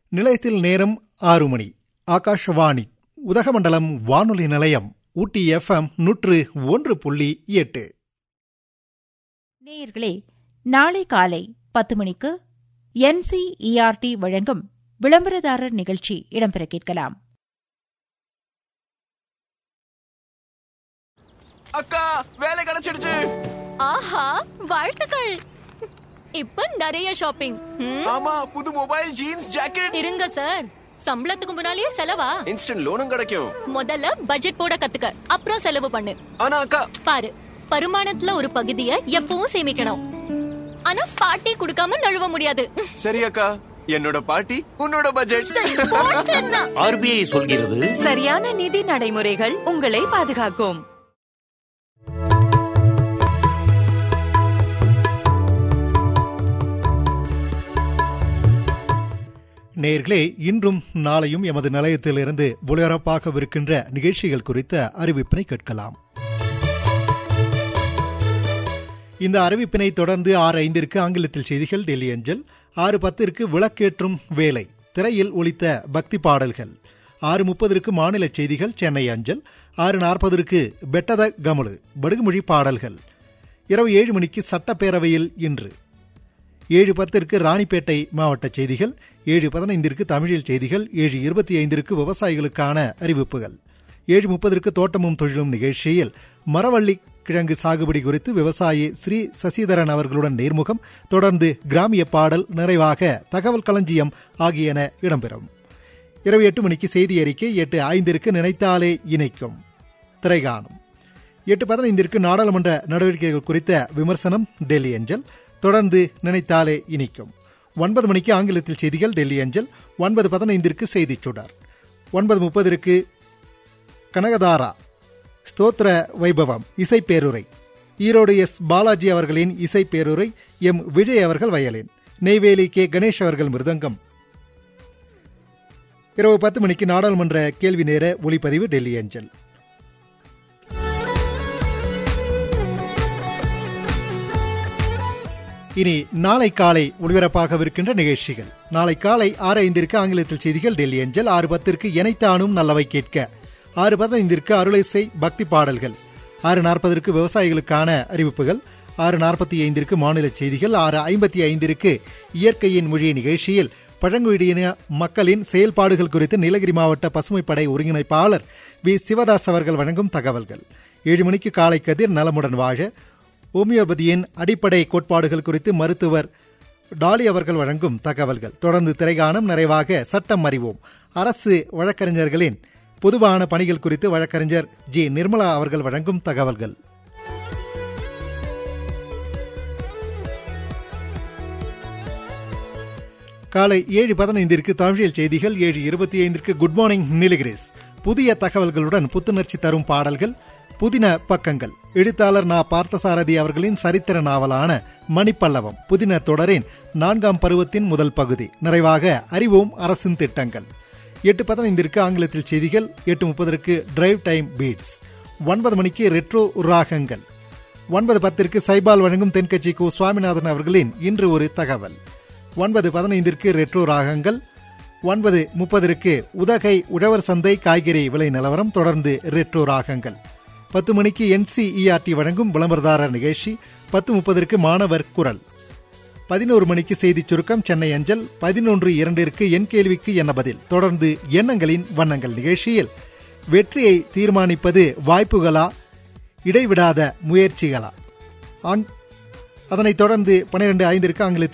நிலையத்தில் நேரம் ஆறு மணி ஆகாஷவாணி உதகமண்டலம் வானொலி நிலையம் ஊட்டி எஃப்எம் நூற்று ஒன்று புள்ளி எட்டு நேயர்களே நாளை காலை பத்து மணிக்கு என்சிஇஆர்டி வழங்கும் விளம்பரதாரர் நிகழ்ச்சி இடம்பெற கேட்கலாம் அக்கா வேலை கிடைச்சிடுச்சு ஆஹா வாழ்த்துக்கள் இப்ப நிறைய ஷாப்பிங் ம், ஆமா புது மொபைல் ஜீன்ஸ் ஜாக்கெட் இருங்க சார் சம்பளத்துக்கு முன்னாலேயே செலவா இன்ஸ்டன்ட் லோனும் கிடைக்கும் முதல்ல பட்ஜெட் போட கத்துக்க அப்புறம் செலவு பண்ணு ஆனா அக்கா பாரு வருமானத்துல ஒரு பகுதிய எப்பவும் சேமிக்கணும் ஆனா பாட்டி கொடுக்காம நழுவ முடியாது சரி அக்கா என்னோட பாட்டி உன்னோட பட்ஜெட் சரி, போட்டுன்னா. ஆர்பிஐ சொல்கிறது சரியான நிதி நடைமுறைகள் உங்களை பாதுகாக்கும் நேர்களே இன்றும் நாளையும் எமது நிலையத்திலிருந்து ஒளிபரப்பாகவிருக்கின்ற நிகழ்ச்சிகள் குறித்த அறிவிப்பினை கேட்கலாம் இந்த அறிவிப்பினை தொடர்ந்து ஆறு ஐந்திற்கு ஆங்கிலத்தில் செய்திகள் டெல்லி அஞ்சல் ஆறு பத்திற்கு விளக்கேற்றும் வேலை திரையில் ஒலித்த பக்தி பாடல்கள் ஆறு முப்பதற்கு மாநில செய்திகள் சென்னை அஞ்சல் ஆறு நாற்பதற்கு பெட்டத கமுழு படுகுமொழி பாடல்கள் இரவு ஏழு மணிக்கு சட்டப்பேரவையில் இன்று ஏழு பத்திற்கு ராணிப்பேட்டை மாவட்ட செய்திகள் ஏழு பதினைந்திற்கு தமிழில் செய்திகள் ஏழு இருபத்தி ஐந்திற்கு விவசாயிகளுக்கான அறிவிப்புகள் ஏழு முப்பதற்கு தோட்டமும் தொழிலும் நிகழ்ச்சியில் மரவள்ளி கிழங்கு சாகுபடி குறித்து விவசாயி ஸ்ரீ சசிதரன் அவர்களுடன் நேர்முகம் தொடர்ந்து கிராமிய பாடல் நிறைவாக தகவல் களஞ்சியம் ஆகியன இடம்பெறும் இரவு எட்டு மணிக்கு செய்தி அறிக்கை எட்டு ஐந்திற்கு நினைத்தாலே இணைக்கும் திரைகாணும் எட்டு பதினைந்திற்கு நாடாளுமன்ற நடவடிக்கைகள் குறித்த விமர்சனம் டெல்லி அஞ்சல் தொடர்ந்து நினைத்தாலே இனிக்கும் ஒன்பது மணிக்கு ஆங்கிலத்தில் செய்திகள் டெல்லி அஞ்சல் ஒன்பது பதினைந்திற்கு செய்திச் சுடர் ஒன்பது முப்பதற்கு கனகதாரா ஸ்தோத்திர வைபவம் இசை பேருரை ஈரோடு எஸ் பாலாஜி அவர்களின் இசை பேருரை எம் விஜய் அவர்கள் வயலின் நெய்வேலி கே கணேஷ் அவர்கள் மிருதங்கம் இரவு பத்து மணிக்கு நாடாளுமன்ற கேள்வி நேர ஒளிப்பதிவு டெல்லி அஞ்சல் இனி நாளை காலை ஒளிபரப்பாகவிருக்கின்ற நிகழ்ச்சிகள் நாளை காலை ஆறு ஐந்திற்கு ஆங்கிலத்தில் செய்திகள் டெல்லி அஞ்சல் ஆறு பத்திற்கு எனைத்தானும் நல்லவை கேட்க ஆறு பதினைந்திற்கு அருளிசை பக்தி பாடல்கள் ஆறு நாற்பதற்கு விவசாயிகளுக்கான அறிவிப்புகள் ஆறு நாற்பத்தி ஐந்திற்கு மாநில செய்திகள் ஆறு ஐம்பத்தி ஐந்திற்கு இயற்கையின் மொழி நிகழ்ச்சியில் பழங்குடியின மக்களின் செயல்பாடுகள் குறித்து நீலகிரி மாவட்ட பசுமைப்படை ஒருங்கிணைப்பாளர் வி சிவதாஸ் அவர்கள் வழங்கும் தகவல்கள் ஏழு மணிக்கு காலை கதிர் நலமுடன் வாழ ஹோமியோபதியின் அடிப்படை கோட்பாடுகள் குறித்து மருத்துவர் டாலி அவர்கள் வழங்கும் தகவல்கள் தொடர்ந்து திரைகாணம் நிறைவாக சட்டம் அறிவோம் அரசு வழக்கறிஞர்களின் பொதுவான பணிகள் குறித்து வழக்கறிஞர் ஜி நிர்மலா அவர்கள் வழங்கும் தகவல்கள் காலை ஏழு பதினைந்திற்கு தமிழில் செய்திகள் ஏழு இருபத்தி ஐந்திற்கு குட் மார்னிங் நீலகிரிஸ் புதிய தகவல்களுடன் புத்துணர்ச்சி தரும் பாடல்கள் புதின பக்கங்கள் எழுத்தாளர் நா பார்த்தசாரதி அவர்களின் சரித்திர நாவலான மணிப்பல்லவம் புதின தொடரின் நான்காம் பருவத்தின் முதல் பகுதி நிறைவாக அறிவோம் அரசின் திட்டங்கள் எட்டு பதினைந்திற்கு ஆங்கிலத்தில் செய்திகள் எட்டு முப்பதற்கு டிரைவ் டைம் பீட்ஸ் ஒன்பது மணிக்கு ரெட்ரோ ராகங்கள் ஒன்பது பத்திற்கு சைபால் வழங்கும் தென்கட்சி கு சுவாமிநாதன் அவர்களின் இன்று ஒரு தகவல் ஒன்பது பதினைந்திற்கு ரெட்ரோ ராகங்கள் ஒன்பது முப்பதற்கு உதகை உழவர் சந்தை காய்கறி விலை நிலவரம் தொடர்ந்து ரெட்ரோ ராகங்கள் பத்து மணிக்கு என்சிஇஆர்டி வழங்கும் விளம்பரதாரர் நிகழ்ச்சி பத்து முப்பதற்கு மாணவர் குரல் பதினோரு மணிக்கு செய்திச் சுருக்கம் சென்னை அஞ்சல் பதினொன்று இரண்டிற்கு என் கேள்விக்கு என்ன பதில் தொடர்ந்து எண்ணங்களின் வண்ணங்கள் நிகழ்ச்சியில் வெற்றியை தீர்மானிப்பது வாய்ப்புகளா இடைவிடாத முயற்சிகளா ஆங்- அதனைத் தொடர்ந்து பனிரெண்டு ஐந்திற்கு ஆங்கிலத்தில்